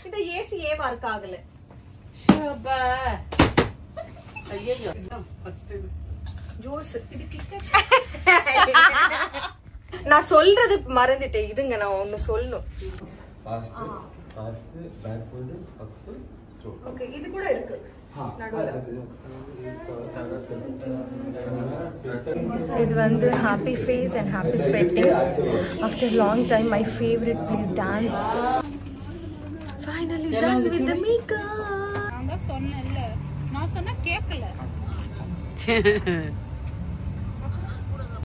இந்த ஏசி ஏன் ஒர்க் ஆகல ஷபா ஐயோ ஃபர்ஸ்ட் ஜூஸ் நான் சொல்றது மறந்துட்டேன் இதுங்க நான் ஒண்ணு சொல்லணும் fast fast backward up throw okay இது கூட இருக்கு हाँ இது வந்து happy face and happy sweating after long time my favourite please dance finally done with the makeup நான் தான் சொன்னேன்ல நான் சொன்னா கேட்கல